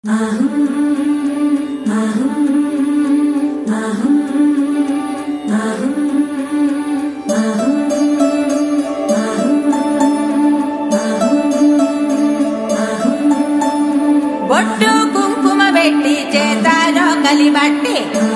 బొట్టు కుంకుమ పెట్టి చేతారో కలిబట్టి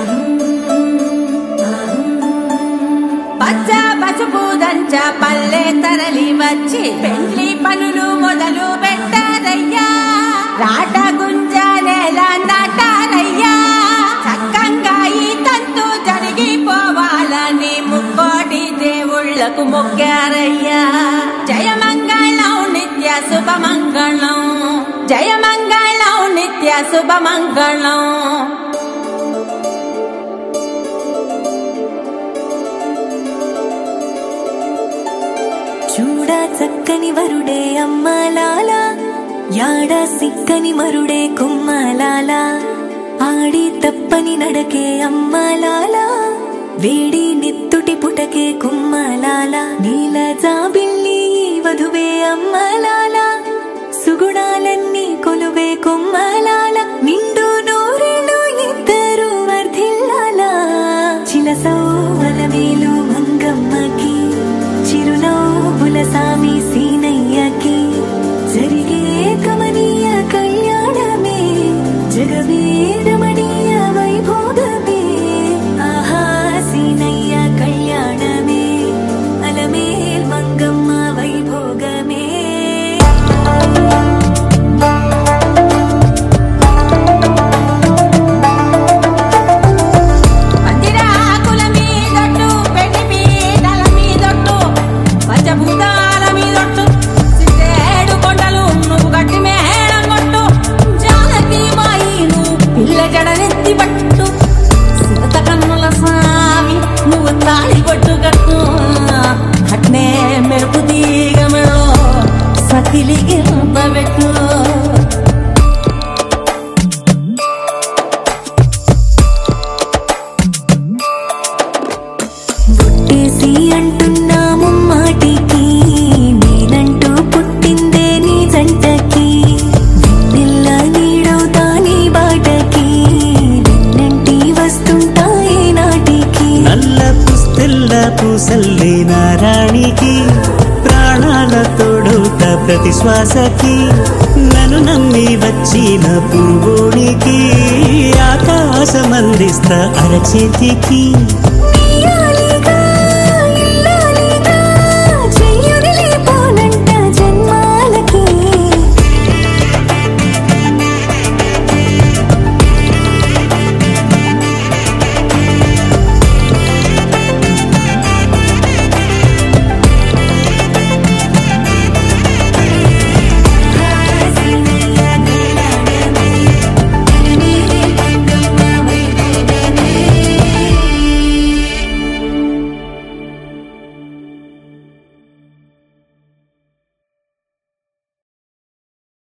పచ్చ పసుపు దంచ పల్లె తరలి వచ్చి పెళ్లి పనులు మొదలు పెట్టారయ్యా రాట గుంజ నేల నాటారయ్యా చక్కంగా ఈ తంతు జరిగిపోవాలని ముక్కోటి దేవుళ్లకు మొక్కారయ్యా జయమంగళం నిత్య శుభమంగళం జయమంగళం నిత్య శుభమంగళం చూడ చక్కని వరుడే అమ్మలాల యాడ సిక్కని మరుడే కుమ్మలాల ఆడి తప్పని నడకే అమ్మలాల వేడి నెత్తుటి పుటకే కుమ్మలాల నీల జాబిల్లి ఈ వధువే అమ్మలాల సుగుణాలన్నీ కొలువే కుమ్మలాల నిండు నూరేళ్ళు ఇద్దరు వర్ధిల్లాల చిలసౌవల వేలు మంగమ్మకి చిరునవ్వుల సామి సీనయ్యకి జరిగే కమనీయ కళ్యాణమే జగమే రమణీయ వైభోగమే ఆహా సీనయ్య కళ్యాణమే అలమేల్ మంగమ్మ వైభోగమే పందిరాకుల మీదొట్టు పెళ్లి పీటల మీదొట్టు పంచభూతాల మీదొట్టు సిద్ధేడు కొండలు నువ్వు గట్టి మేళం కొట్టు జానకి మాయిను పిల్ల జడనెత్తి పట్టు సిగత కన్నుల సామి నువ్వు తాళి కొట్టు కట్టు అట్నే మెరుపు తీగమలో సతిలి గింత పెట్టు బుట్టేసి అంటున్నాము మాటికి నేనంటూ పుట్టిందే నీ జంటకి వెన్నెల్ల నీడవుతా నీ బాటకి వెన్నంటి వస్తుంటాయి నాటికి నల్ల పుస్తెల్ల పూసల్లి నారాణికి ప్రాణాల తోడవుత ప్రతి శ్వాసకి నన్ను నమ్మి వచ్చిన పువ్వునికి ఆకాశమందిస్తా అరచేతికి